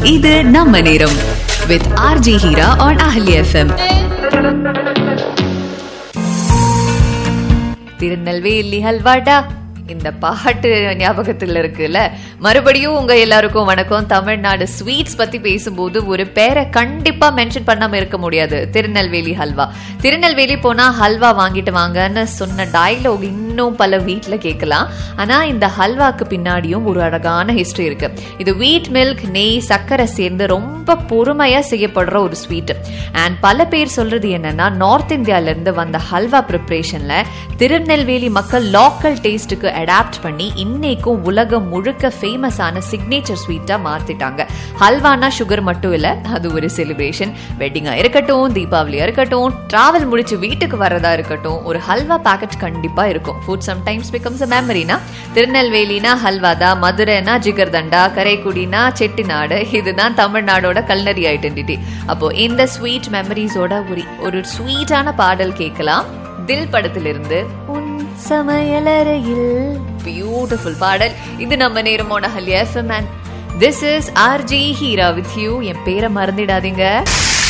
இது நம்ம நேரம் with RJ Heera on hello FM Tirunelveli ஹல்வாடா இந்த பாட்டு ஞாபகத்துல இருக்குல்ல மறுபடியும் உங்க எல்லாருக்கும் வணக்கம் தமிழ்நாடு ஸ்வீட்ஸ் பத்தி பேசும்போது ஒரு பேரை கண்டிப்பா மென்ஷன் பண்ணாம இருக்க முடியாது திருநெல்வேலி ஹல்வா திருநெல்வேலி போனா ஹல்வா வாங்கிட்டு வாங்கன்னு சொன்ன டயலாக் இன்னும் பல வீட்ல கேட்கலாம் ஆனா இந்த ஹல்வாக்கு பின்னாடியும் ஒரு அழகான ஹிஸ்டரி இருக்கு இது வீட் மில்க் நெய் சர்க்கரை சேர்ந்து ரொம்ப பொறுமையா செய்யப்படுற ஒரு ஸ்வீட் அண்ட் பல பேர் சொல்றது என்னன்னா நார்த் இந்தியால இருந்து வந்த ஹல்வா ப்ரிப்பரேஷன்ல திருநெல்வேலி மக்கள் லோக்கல் டேஸ்ட்டுக்கு அடாப்ட் பண்ணி இன்னைக்கும் உலகம் முழுக்க ஃபேமஸான சிக்னேச்சர் ஸ்வீட்டா மாத்திட்டாங்க ஹல்வானா சுகர் மட்டும் இல்ல அது ஒரு செலிப்ரேஷன் வெட்டிங்கா இருக்கட்டும் தீபாவளியா இருக்கட்டும் டிராவல் முடிச்சு வீட்டுக்கு வரதா இருக்கட்டும் ஒரு ஹல்வா பேக்கெட் கண்டிப்பா இருக்கும் ஃபுட் சம்டைம்ஸ் பிகம்ஸ் அ மெமரினா திருநெல்வேலினா ஹல்வா தான் மதுரைனா ஜிகர்தண்டா கரைக்குடினா செட்டிநாடு இதுதான் தமிழ்நாடோட கல்னரி ஐடென்டிட்டி அப்போ இந்த ஸ்வீட் மெமரிஸோட ஒரு ஒரு ஸ்வீட்டான பாடல் கேட்கலாம் தில் படத்திலிருந்து உன் சமையலறையில் பியூட்டிஃபுல் பாடல் இது நம்ம நேரமோட hello FM and this is RJ Heera with you என் பேரை மறந்துடாதீங்க